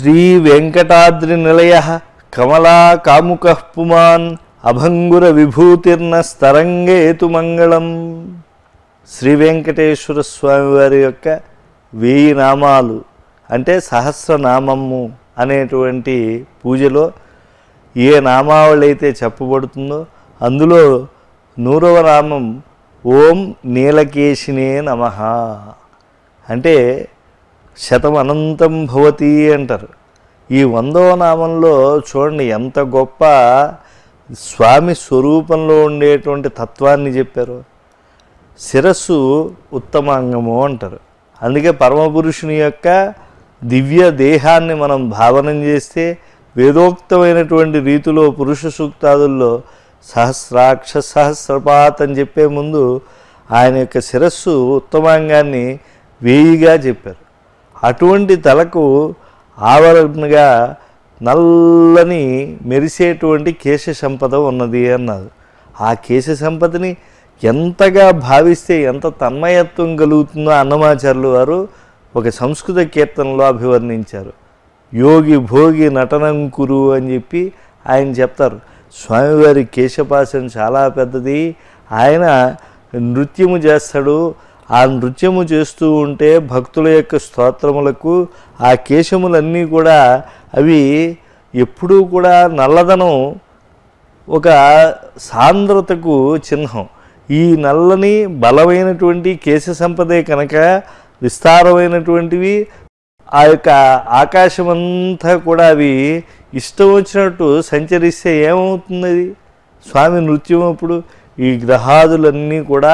శ్రీ వెంకటాద్రి నిలయ కమలా కాముక పుమాన్ అభంగుర విభూతిర్న స్తరంగేతు మంగళం శ్రీ వెంకటేశ్వర స్వామి వారి యొక్క వెయ్యి నామాలు అంటే సహస్రనామము అనేటువంటి పూజలో ఏ నామావళి అయితే చెప్పబడుతుందో అందులో నూరవ నామం ఓం నీలకేశినే నమ అంటే శతం అనంతం భవతి అంటారు ఈ వందవ నామంలో చూడండి ఎంత గొప్ప స్వామి స్వరూపంలో ఉండేటువంటి తత్వాన్ని చెప్పారు శిరస్సు ఉత్తమాంగము అంటారు అందుకే పరమపురుషుని యొక్క దివ్య దేహాన్ని మనం భావనం చేస్తే వేదోక్తమైనటువంటి రీతిలో పురుష సూక్తాదుల్లో సహస్రాక్ష సహస్రపాత్ అని చెప్పే ముందు ఆయన యొక్క శిరస్సు ఉత్తమాంగాన్ని వేయిగా చెప్పారు అటువంటి తలకు ఆవరణగా నల్లని మెరిసేటువంటి కేశ సంపద ఉన్నది అన్నారు ఆ కేశ సంపదని ఎంతగా భావిస్తే ఎంత తన్మయత్వం కలుగుతుందో అన్నమాచార్యులు వారు ఒక సంస్కృత కీర్తనలో అభివర్ణించారు యోగి భోగి నటనంకురు అని చెప్పి ఆయన చెప్తారు స్వామివారి కేశపాశం చాలా పెద్దది ఆయన నృత్యము చేస్తాడు ఆ నృత్యము చేస్తూ ఉంటే భక్తుల యొక్క స్తోత్రములకు ఆ కేశములన్నీ కూడా అవి ఎప్పుడూ కూడా నల్లదనం ఒక సాంద్రతకు చిహ్నం ఈ నల్లని బలమైనటువంటి కేశ సంపదే కనుక విస్తారమైనటువంటివి ఆ యొక్క ఆకాశం అంతా కూడా అవి ఇష్టం వచ్చినట్టు సంచరిస్తే ఏమవుతుంది అది స్వామి నృత్యం అప్పుడు ఈ గ్రహాదులన్నీ కూడా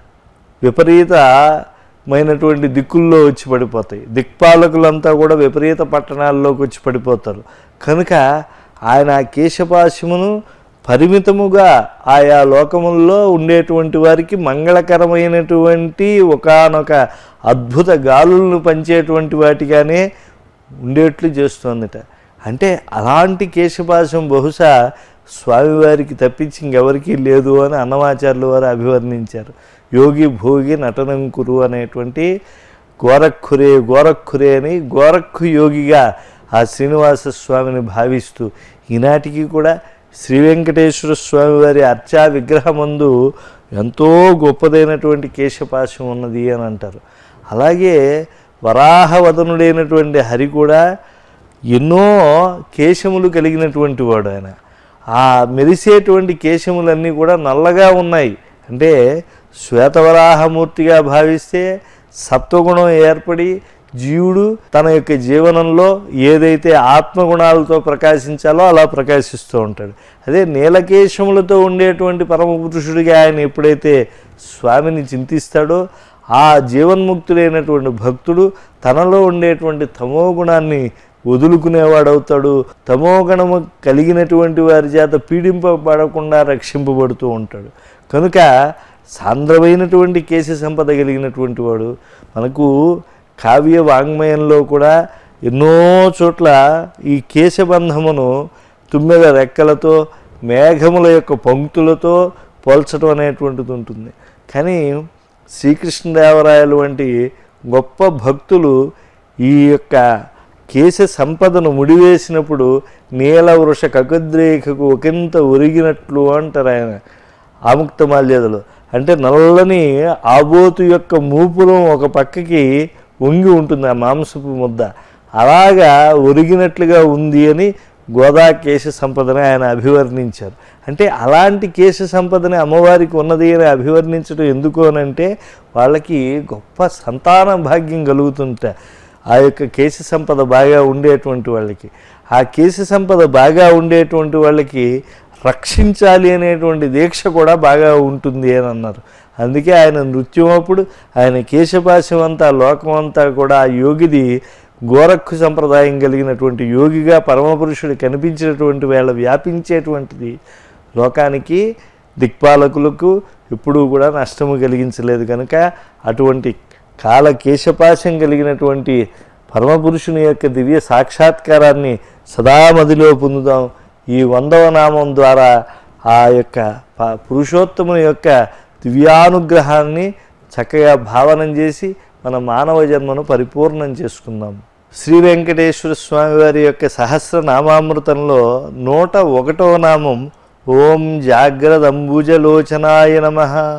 విపరీతమైనటువంటి దిక్కుల్లో వచ్చి పడిపోతాయి దిక్పాలకులంతా కూడా విపరీత పట్టణాల్లోకి వచ్చి పడిపోతారు కనుక ఆయన ఆ కేశపాశమును పరిమితముగా ఆయా లోకముల్లో ఉండేటువంటి వారికి మంగళకరమైనటువంటి ఒకానొక అద్భుత గాలులను పంచేటువంటి వాటిగానే ఉండేట్లు చేస్తోందిట అంటే అలాంటి కేశపాశం బహుశా స్వామివారికి తప్పించి ఇంకెవరికీ లేదు అని అన్నమాచార్యుల వారు అభివర్ణించారు యోగి భోగి నటనంకురు అనేటువంటి గోరఖురే గోరఖురే అని గోరఖు యోగిగా ఆ శ్రీనివాస స్వామిని భావిస్తూ ఈనాటికి కూడా శ్రీ వెంకటేశ్వర స్వామి వారి అర్చా విగ్రహమందు ఎంతో గొప్పదైనటువంటి కేశపాశం ఉన్నది అని అంటారు అలాగే వరాహవదనుడైనటువంటి హరి కూడా ఎన్నో కేశములు కలిగినటువంటి వాడు ఆయన ఆ మెరిసేటువంటి కేశములన్నీ కూడా నల్లగా ఉన్నాయి అంటే శ్వేతవరాహమూర్తిగా భావిస్తే సత్వగుణం ఏర్పడి జీవుడు తన యొక్క జీవనంలో ఏదైతే ఆత్మగుణాలతో ప్రకాశించాలో అలా ప్రకాశిస్తూ ఉంటాడు అదే నీలకేశములతో ఉండేటువంటి పరమ పురుషుడిగా ఆయన ఎప్పుడైతే స్వామిని చింతిస్తాడో ఆ జీవన్ముక్తుడైనటువంటి భక్తుడు తనలో ఉండేటువంటి తమో గుణాన్ని వదులుకునేవాడవుతాడు తమో గుణము కలిగినటువంటి వారి చేత పీడింపబడకుండా రక్షింపబడుతూ ఉంటాడు కనుక సాంద్రమైనటువంటి కేశ సంపద కలిగినటువంటి వాడు మనకు కావ్య వాంగ్మయంలో కూడా ఎన్నో చోట్ల ఈ కేశబంధమును తుమ్మెద రెక్కలతో మేఘముల యొక్క పంక్తులతో పోల్చడం అనేటువంటిది ఉంటుంది కానీ శ్రీకృష్ణదేవరాయలు వంటి గొప్ప భక్తులు ఈ యొక్క కేశ సంపదను ముడివేసినప్పుడు నీల వృష కకుద్రేఖకు ఒకంత ఒరిగినట్లు అంటారు ఆయన ఆముక్త మాల్యదలు అంటే నల్లని ఆబోతు యొక్క మూపురం ఒక పక్కకి వంగి ఉంటుంది ఆ మాంసపు ముద్ద అలాగా ఒరిగినట్లుగా ఉంది అని గోదా కేశ సంపదని ఆయన అభివర్ణించారు అంటే అలాంటి కేశ సంపదని అమ్మవారికి ఉన్నది అని అభివర్ణించడం ఎందుకు అని అంటే వాళ్ళకి గొప్ప సంతాన భాగ్యం కలుగుతుంట ఆ యొక్క కేశ సంపద బాగా ఉండేటువంటి వాళ్ళకి ఆ కేశ సంపద బాగా ఉండేటువంటి వాళ్ళకి రక్షించాలి అనేటువంటి దీక్ష కూడా బాగా ఉంటుంది అని అన్నారు అందుకే ఆయన నృత్యం అప్పుడు ఆయన కేశపాశం అంతా లోకం అంతా కూడా ఆ యోగిది గోరక్కు సంప్రదాయం కలిగినటువంటి యోగిగా పరమపురుషుడు కనిపించినటువంటి వేళ వ్యాపించేటువంటిది లోకానికి దిక్పాలకులకు ఎప్పుడూ కూడా నష్టము కలిగించలేదు కనుక అటువంటి కాల కేశపాశం కలిగినటువంటి పరమపురుషుని యొక్క దివ్య సాక్షాత్కారాన్ని సదా మదిలో పొందుదాం ఈ వందవ నామం ద్వారా ఆ యొక్క ప- పురుషోత్తముని యొక్క దివ్యానుగ్రహాన్ని చక్కగా భావనం చేసి మన మానవ జన్మను పరిపూర్ణం చేసుకుందాం శ్రీ వెంకటేశ్వర స్వామి వారి యొక్క సహస్రనామామృతంలో నూట ఒకటవ నామం ఓం జాగ్రత్త అంబుజలోచనాయ నమ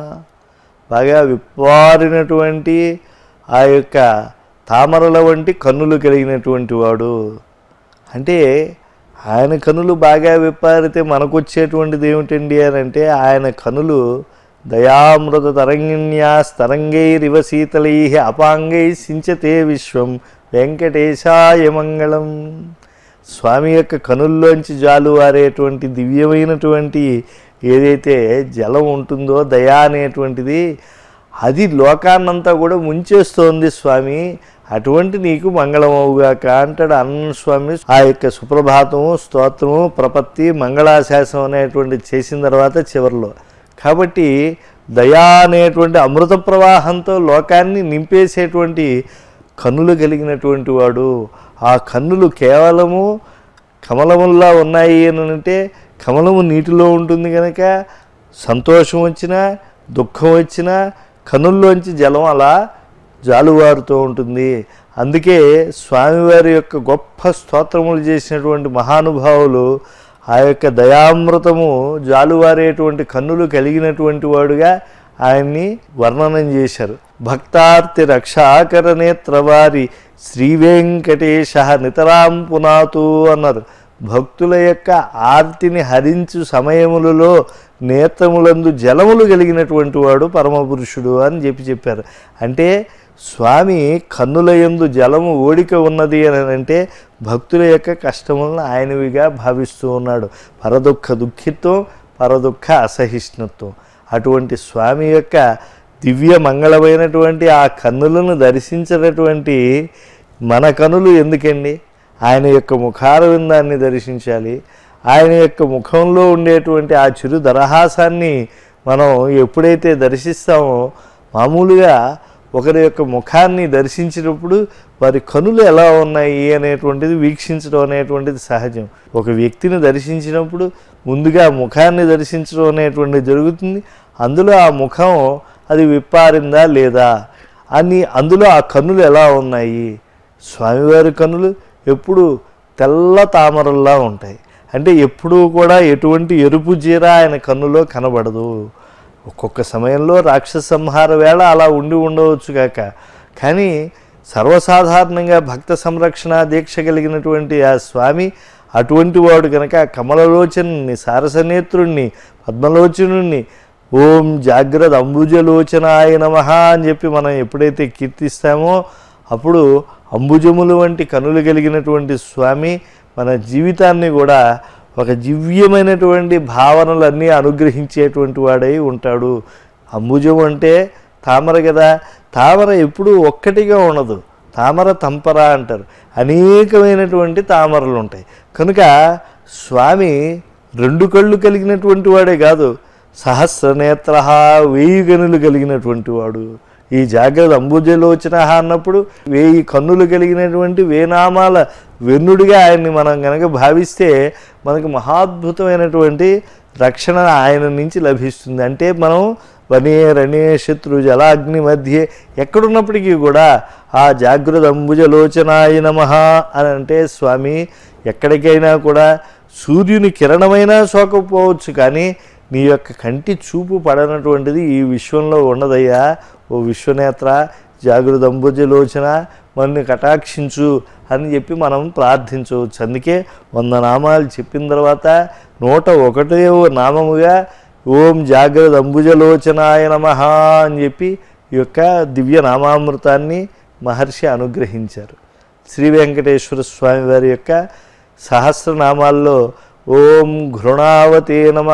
బాగా విప్పారినటువంటి ఆ యొక్క తామరల వంటి కన్నులు కలిగినటువంటి వాడు అంటే ఆయన కనులు బాగా విప్పారితే మనకు వచ్చేటువంటిది ఏమిటండి అని అంటే ఆయన కనులు దయామృత తరంగిణ్యాస్ తరంగైరివ శీతలై అపాంగై సించతే విశ్వం వెంకటేశాయ మంగళం స్వామి యొక్క కనుల్లోంచి జాలువారేటువంటి దివ్యమైనటువంటి ఏదైతే జలం ఉంటుందో దయా అనేటువంటిది అది లోకాన్నంతా కూడా ముంచేస్తోంది స్వామి అటువంటి నీకు మంగళమవుగాక అంటాడు అన్న స్వామి ఆ యొక్క సుప్రభాతము స్తోత్రము ప్రపత్తి మంగళాశాసం అనేటువంటి చేసిన తర్వాత చివరిలో కాబట్టి దయా అనేటువంటి అమృత ప్రవాహంతో లోకాన్ని నింపేసేటువంటి కన్నులు కలిగినటువంటి వాడు ఆ కన్నులు కేవలము కమలముల్లా ఉన్నాయి అని అంటే కమలము నీటిలో ఉంటుంది కనుక సంతోషం వచ్చినా దుఃఖం వచ్చినా కన్నుల్లోంచి జలం అలా జాలువారుతూ ఉంటుంది అందుకే స్వామివారి యొక్క గొప్ప స్తోత్రములు చేసినటువంటి మహానుభావులు ఆ యొక్క దయామృతము జాలువారేటువంటి కన్నులు కలిగినటువంటి వాడుగా ఆయన్ని వర్ణనం చేశారు భక్తార్తి రక్షాకర నేత్రవారి శ్రీ వెంకటేశ నితరాం పునాతు అన్నారు భక్తుల యొక్క ఆర్తిని హరించు సమయములలో నేత్రములందు జలములు కలిగినటువంటి వాడు పరమపురుషుడు అని చెప్పి చెప్పారు అంటే స్వామి కన్నుల యందు జలము ఓడిక ఉన్నది అని అంటే భక్తుల యొక్క కష్టములను ఆయనవిగా భావిస్తూ ఉన్నాడు పరదుఃఖ దుఃఖిత్వం పరదుఃఖ అసహిష్ణుత్వం అటువంటి స్వామి యొక్క దివ్య మంగళమైనటువంటి ఆ కన్నులను దర్శించినటువంటి మన కనులు ఎందుకండి ఆయన యొక్క ముఖార విందాన్ని దర్శించాలి ఆయన యొక్క ముఖంలో ఉండేటువంటి ఆ చిరు దరహాసాన్ని మనం ఎప్పుడైతే దర్శిస్తామో మామూలుగా ఒకరి యొక్క ముఖాన్ని దర్శించినప్పుడు వారి కనులు ఎలా ఉన్నాయి అనేటువంటిది వీక్షించడం అనేటువంటిది సహజం ఒక వ్యక్తిని దర్శించినప్పుడు ముందుగా ముఖాన్ని దర్శించడం అనేటువంటిది జరుగుతుంది అందులో ఆ ముఖం అది విప్పారిందా లేదా అని అందులో ఆ కన్నులు ఎలా ఉన్నాయి స్వామివారి కన్నులు ఎప్పుడు తెల్ల తామరల్లా ఉంటాయి అంటే ఎప్పుడూ కూడా ఎటువంటి ఎరుపు జీర ఆయన కన్నులో కనబడదు ఒక్కొక్క సమయంలో రాక్షస సంహార వేళ అలా ఉండి ఉండవచ్చు కాక కానీ సర్వసాధారణంగా భక్త సంరక్షణ దీక్ష కలిగినటువంటి ఆ స్వామి అటువంటి వాడు కనుక కమలలోచనుని సారసనేత్రుణ్ణి పద్మలోచనుణ్ణి ఓం జాగ్రత్త అంబుజలోచనాయ నమ అని చెప్పి మనం ఎప్పుడైతే కీర్తిస్తామో అప్పుడు అంబుజములు వంటి కనులు కలిగినటువంటి స్వామి మన జీవితాన్ని కూడా ఒక దివ్యమైనటువంటి భావనలన్నీ అనుగ్రహించేటువంటి వాడై ఉంటాడు అంబుజం అంటే తామర కదా తామర ఎప్పుడూ ఒక్కటిగా ఉండదు తామర తంపర అంటారు అనేకమైనటువంటి తామరలు ఉంటాయి కనుక స్వామి రెండు కళ్ళు కలిగినటువంటి వాడే కాదు సహస్రనేత్ర వెయ్యి గనులు కలిగినటువంటి వాడు ఈ జాగ్రత్త అంబుజలోచన అన్నప్పుడు వేయి కన్నులు కలిగినటువంటి వేనామాల వెన్నుడిగా ఆయన్ని మనం కనుక భావిస్తే మనకు మహాద్భుతమైనటువంటి రక్షణ ఆయన నుంచి లభిస్తుంది అంటే మనం వనే రణే శత్రు జలాగ్ని మధ్య ఎక్కడున్నప్పటికీ కూడా ఆ జాగ్రత్త అంబుజలోచనాయ నమ అని అంటే స్వామి ఎక్కడికైనా కూడా సూర్యుని కిరణమైనా సోకపోవచ్చు కానీ నీ యొక్క కంటి చూపు పడనటువంటిది ఈ విశ్వంలో ఉండదయ్యా ఓ విశ్వనేత్ర జాగృత అంబుజలోచన మన్ని కటాక్షించు అని చెప్పి మనం ప్రార్థించవచ్చు అందుకే వంద నామాలు చెప్పిన తర్వాత నూట ఒకటే నామముగా ఓం జాగ్రత్త అంబుజలోచనాయ నమ అని చెప్పి ఈ యొక్క దివ్య నామామృతాన్ని మహర్షి అనుగ్రహించారు శ్రీ వెంకటేశ్వర స్వామి వారి యొక్క సహస్రనామాల్లో ఓం ఘృణావతే నమ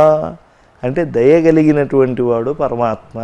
అంటే దయగలిగినటువంటి వాడు పరమాత్మ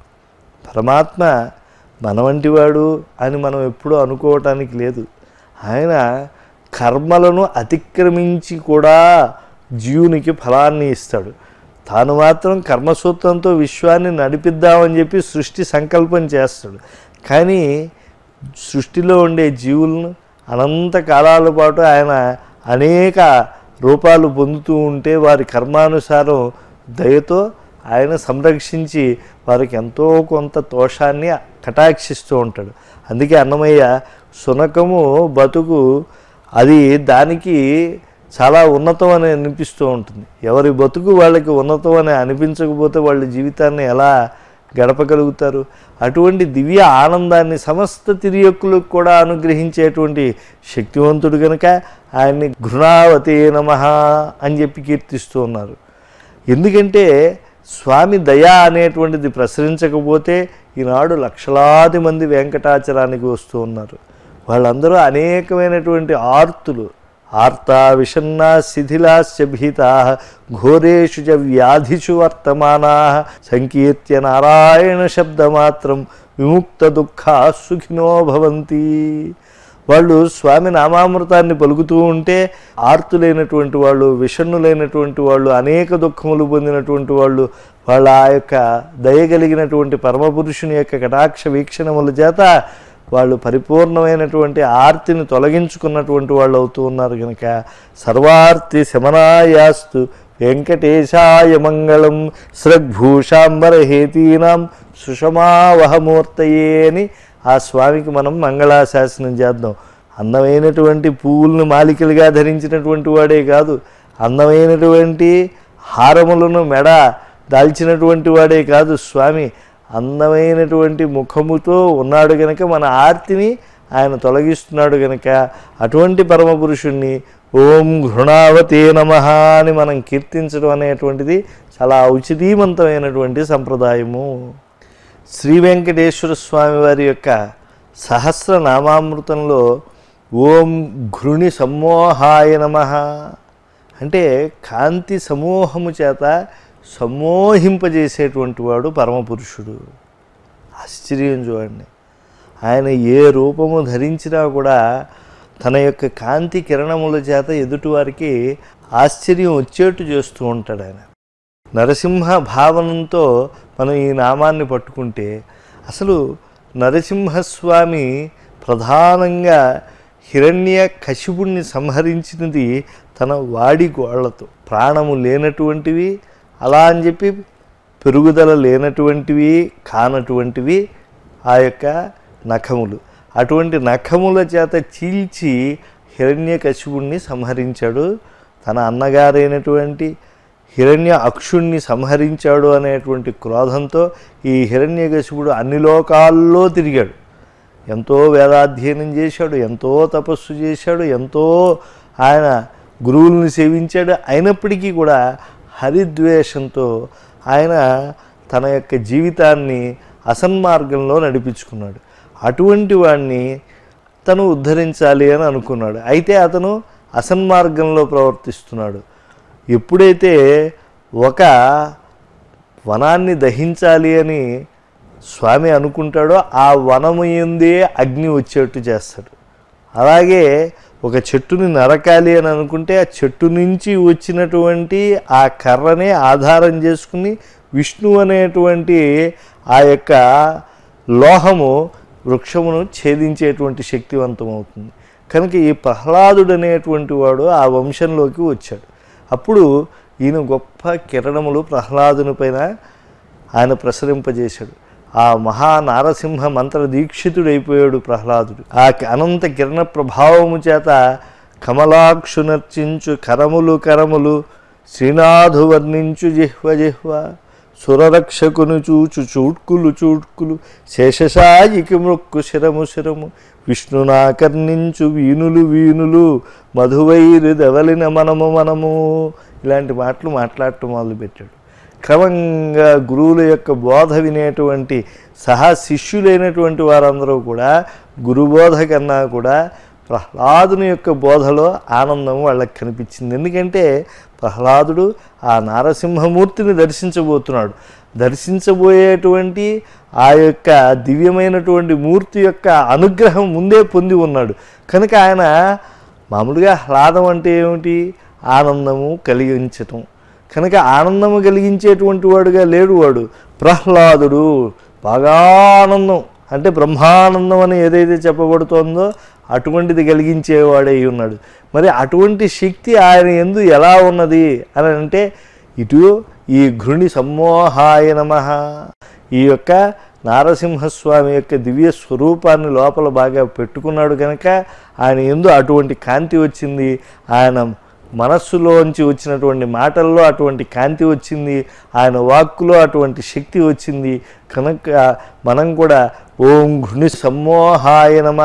పరమాత్మ మన వంటి వాడు అని మనం ఎప్పుడూ అనుకోవటానికి లేదు ఆయన కర్మలను అతిక్రమించి కూడా జీవునికి ఫలాన్ని ఇస్తాడు తాను మాత్రం కర్మసూత్రంతో విశ్వాన్ని నడిపిద్దామని చెప్పి సృష్టి సంకల్పం చేస్తాడు కానీ సృష్టిలో ఉండే జీవులను అనంత కాలాల పాటు ఆయన అనేక రూపాలు పొందుతూ ఉంటే వారి కర్మానుసారం దయతో ఆయన సంరక్షించి వారికి ఎంతో కొంత దోషాన్ని కటాక్షిస్తూ ఉంటాడు అందుకే అన్నమయ్య సునకము బతుకు అది దానికి చాలా ఉన్నతం అని అనిపిస్తూ ఉంటుంది ఎవరి బతుకు వాళ్ళకి ఉన్నతం అని అనిపించకపోతే వాళ్ళ జీవితాన్ని ఎలా గడపగలుగుతారు అటువంటి దివ్య ఆనందాన్ని సమస్త తిరియక్కులకు కూడా అనుగ్రహించేటువంటి శక్తివంతుడు కనుక ఆయన్ని ఘృణావతి నమ అని చెప్పి కీర్తిస్తూ ఉన్నారు ఎందుకంటే స్వామి దయ అనేటువంటిది ప్రసరించకపోతే ఈనాడు లక్షలాది మంది వెంకటాచలానికి వస్తూ ఉన్నారు వాళ్ళందరూ అనేకమైనటువంటి ఆర్తులు ఆర్తా విషన్నా శిథిలాశ్చ భీతా ఘోరేషు చ వ్యాధిషు వర్తమానా సంకీర్త్య నారాయణ శబ్దమాత్రం విముక్త దుఃఖ సుఖినో భవంతి వాళ్ళు స్వామి నామామృతాన్ని పలుకుతూ ఉంటే ఆర్తులైనటువంటి వాళ్ళు విషణ్ణులైనటువంటి వాళ్ళు అనేక దుఃఖములు పొందినటువంటి వాళ్ళు వాళ్ళ ఆ యొక్క దయగలిగినటువంటి పరమపురుషుని యొక్క కటాక్ష వీక్షణముల చేత వాళ్ళు పరిపూర్ణమైనటువంటి ఆర్తిని తొలగించుకున్నటువంటి వాళ్ళు అవుతూ ఉన్నారు కనుక సర్వార్తి శమనాయాస్తు వెంకటేశాయ మంగళం స్రగ్భూషాంబరహేతీనాం సుషమావహమూర్తయే అని ఆ స్వామికి మనం మంగళాశాసనం చేద్దాం అందమైనటువంటి పువ్వులను మాలికలుగా ధరించినటువంటి వాడే కాదు అందమైనటువంటి హారములను మెడ దాల్చినటువంటి వాడే కాదు స్వామి అందమైనటువంటి ముఖముతో ఉన్నాడు గనక మన ఆర్తిని ఆయన తొలగిస్తున్నాడు గనక అటువంటి పరమపురుషుణ్ణి ఓం ఘృణావతే నమ అని మనం కీర్తించడం అనేటువంటిది చాలా ఔచితీమంతమైనటువంటి సంప్రదాయము శ్రీ వెంకటేశ్వర స్వామి వారి యొక్క సహస్ర నామామృతంలో ఓం ఘృణి సమ్మోహాయ నమ అంటే కాంతి సమూహము చేత సమ్మోహింపజేసేటువంటి వాడు పరమపురుషుడు ఆశ్చర్యం చూడండి ఆయన ఏ రూపము ధరించినా కూడా తన యొక్క కాంతి కిరణముల చేత ఎదుటివారికి ఆశ్చర్యం వచ్చేట్టు చేస్తూ ఉంటాడు ఆయన నరసింహ భావనంతో మనం ఈ నామాన్ని పట్టుకుంటే అసలు నరసింహస్వామి ప్రధానంగా హిరణ్య కశిపుణ్ణి సంహరించినది తన వాడి గోళ్లతో ప్రాణము లేనటువంటివి అలా అని చెప్పి పెరుగుదల లేనటువంటివి కానటువంటివి ఆ యొక్క నఖములు అటువంటి నఖముల చేత చీల్చి హిరణ్యకశిపుణ్ణి సంహరించాడు తన అన్నగారైనటువంటి హిరణ్య అక్షుణ్ణి సంహరించాడు అనేటువంటి క్రోధంతో ఈ హిరణ్యకశిపుడు అన్ని లోకాల్లో తిరిగాడు ఎంతో వేదాధ్యయనం చేశాడు ఎంతో తపస్సు చేశాడు ఎంతో ఆయన గురువుల్ని సేవించాడు అయినప్పటికీ కూడా హరిద్వేషంతో ఆయన తన యొక్క జీవితాన్ని అసన్మార్గంలో నడిపించుకున్నాడు అటువంటి వాడిని తను ఉద్ధరించాలి అని అనుకున్నాడు అయితే అతను అసన్మార్గంలో ప్రవర్తిస్తున్నాడు ఎప్పుడైతే ఒక వనాన్ని దహించాలి అని స్వామి అనుకుంటాడో ఆ వనము ఎందే అగ్ని వచ్చేట్టు చేస్తాడు అలాగే ఒక చెట్టుని నరకాలి అని అనుకుంటే ఆ చెట్టు నుంచి వచ్చినటువంటి ఆ కర్రనే ఆధారం చేసుకుని విష్ణు అనేటువంటి ఆ యొక్క లోహము వృక్షమును ఛేదించేటువంటి శక్తివంతం అవుతుంది కనుక ఈ ప్రహ్లాదుడు అనేటువంటి వాడు ఆ వంశంలోకి వచ్చాడు అప్పుడు ఈయన గొప్ప కిరణములు ప్రహ్లాదుని పైన ఆయన ప్రసరింపజేశాడు ఆ మహా నారసింహ మంత్ర దీక్షితుడైపోయాడు ప్రహ్లాదుడు ఆ అనంత కిరణ ప్రభావము చేత కమలాక్షు నర్చించు కరములు కరములు శ్రీనాథు వర్ణించు జిహ్వ జిహ్వ సురరక్షకును చూచు చూడ్కులు చూడ్కులు శేషశాయికి మృక్కు శిరము శిరము విష్ణునాకర్ణించు వీనులు వీనులు మధువైరు దవలిన మనము మనము ఇలాంటి మాటలు మాట్లాడటం మొదలుపెట్టాడు క్రమంగా గురువుల యొక్క బోధ వినేటువంటి సహా శిష్యులైనటువంటి వారందరూ కూడా గురుబోధ కన్నా కూడా ప్రహ్లాదుని యొక్క బోధలో ఆనందం వాళ్ళకి కనిపించింది ఎందుకంటే ప్రహ్లాదుడు ఆ నారసింహమూర్తిని దర్శించబోతున్నాడు దర్శించబోయేటువంటి ఆ యొక్క దివ్యమైనటువంటి మూర్తి యొక్క అనుగ్రహం ముందే పొంది ఉన్నాడు కనుక ఆయన మామూలుగా ఆహ్లాదం అంటే ఏమిటి ఆనందము కలిగించటం కనుక ఆనందము కలిగించేటువంటి వాడుగా లేడు వాడు ప్రహ్లాదుడు బాగా ఆనందం అంటే బ్రహ్మానందం అని ఏదైతే చెప్పబడుతోందో అటువంటిది కలిగించేవాడై ఉన్నాడు మరి అటువంటి శక్తి ఆయన ఎందు ఎలా ఉన్నది అని అంటే ఇటు ఈ ఘృణి సమ్మోహాయ నమ ఈ యొక్క నారసింహస్వామి యొక్క దివ్య స్వరూపాన్ని లోపల బాగా పెట్టుకున్నాడు కనుక ఆయన ఎందు అటువంటి కాంతి వచ్చింది ఆయన మనస్సులోంచి వచ్చినటువంటి మాటల్లో అటువంటి కాంతి వచ్చింది ఆయన వాక్కులో అటువంటి శక్తి వచ్చింది కనుక మనం కూడా ఓం ఘృణి సమ్మోహాయ నమ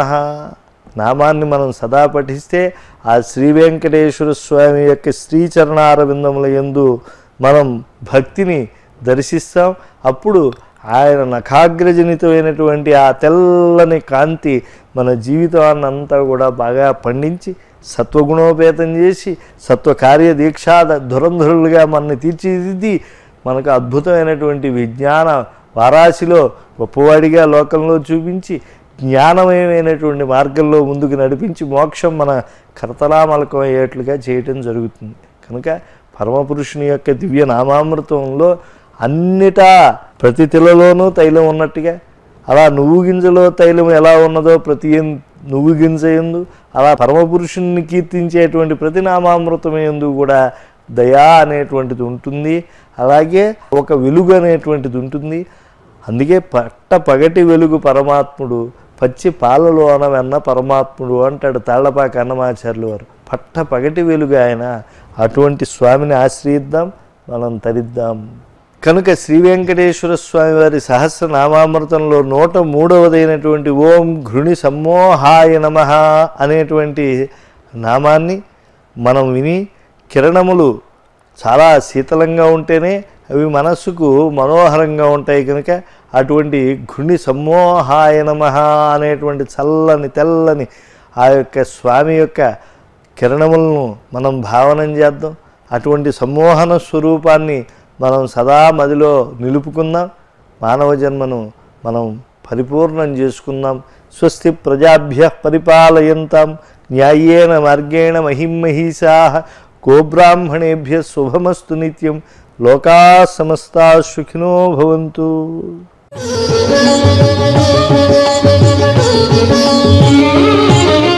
నామాన్ని మనం సదా పఠిస్తే ఆ శ్రీ వెంకటేశ్వర స్వామి యొక్క శ్రీచరణారవిందముల యందు మనం భక్తిని దర్శిస్తాం అప్పుడు ఆయన నఖాగ్రజనితమైనటువంటి ఆ తెల్లని కాంతి మన జీవితాన్ని అంతా కూడా బాగా పండించి సత్వగుణోపేతం చేసి సత్వకార్య దీక్షా ధురంధరులుగా మనని తీర్చిదిద్ది మనకు అద్భుతమైనటువంటి విజ్ఞాన వారాశిలో గొప్పవాడిగా లోకంలో చూపించి జ్ఞానమయమైనటువంటి మార్గంలో ముందుకు నడిపించి మోక్షం మన కర్తలామలకం అయ్యేట్లుగా చేయటం జరుగుతుంది కనుక పరమపురుషుని యొక్క దివ్య నామామృతంలో అన్నిటా ప్రతి తిలలోనూ తైలం ఉన్నట్టుగా అలా నువ్వు గింజలో తైలం ఎలా ఉన్నదో ప్రతి ఎన్- నువ్వు గింజ ఎందు అలా పరమపురుషుణ్ణి కీర్తించేటువంటి ప్రతి నామామృతం ఎందు కూడా దయా అనేటువంటిది ఉంటుంది అలాగే ఒక వెలుగు అనేటువంటిది ఉంటుంది అందుకే పట్ట పగటి వెలుగు పరమాత్ముడు పచ్చి పాలలోన వెన్న పరమాత్ముడు అంటాడు తాళ్లపాక అన్నమాచార్యులు వారు పట్ట పగటి వెలుగు ఆయన అటువంటి స్వామిని ఆశ్రయిద్దాం మనం తరిద్దాం కనుక శ్రీ వెంకటేశ్వర స్వామి వారి సహస్రనామామృతంలో నూట మూడవదైనటువంటి ఓం ఘృణి సమ్మోహాయ నమ అనేటువంటి నామాన్ని మనం విని కిరణములు చాలా శీతలంగా ఉంటేనే అవి మనస్సుకు మనోహరంగా ఉంటాయి కనుక అటువంటి ఘృణి సమ్మోహాయ నమ అనేటువంటి చల్లని తెల్లని ఆ యొక్క స్వామి యొక్క కిరణములను మనం భావనం చేద్దాం అటువంటి సమ్మోహన స్వరూపాన్ని మనం సదా మదిలో నిలుపుకుందాం మానవ జన్మను మనం పరిపూర్ణం చేసుకుందాం స్వస్తి ప్రజాభ్య పరిపాలయంతాం న్యాయేన మార్గేణ మహిమహీసా గోబ్రాహ్మణేభ్య శుభమస్తు నిత్యం లోకా సమస్తా సుఖినో భవంతు Thank you.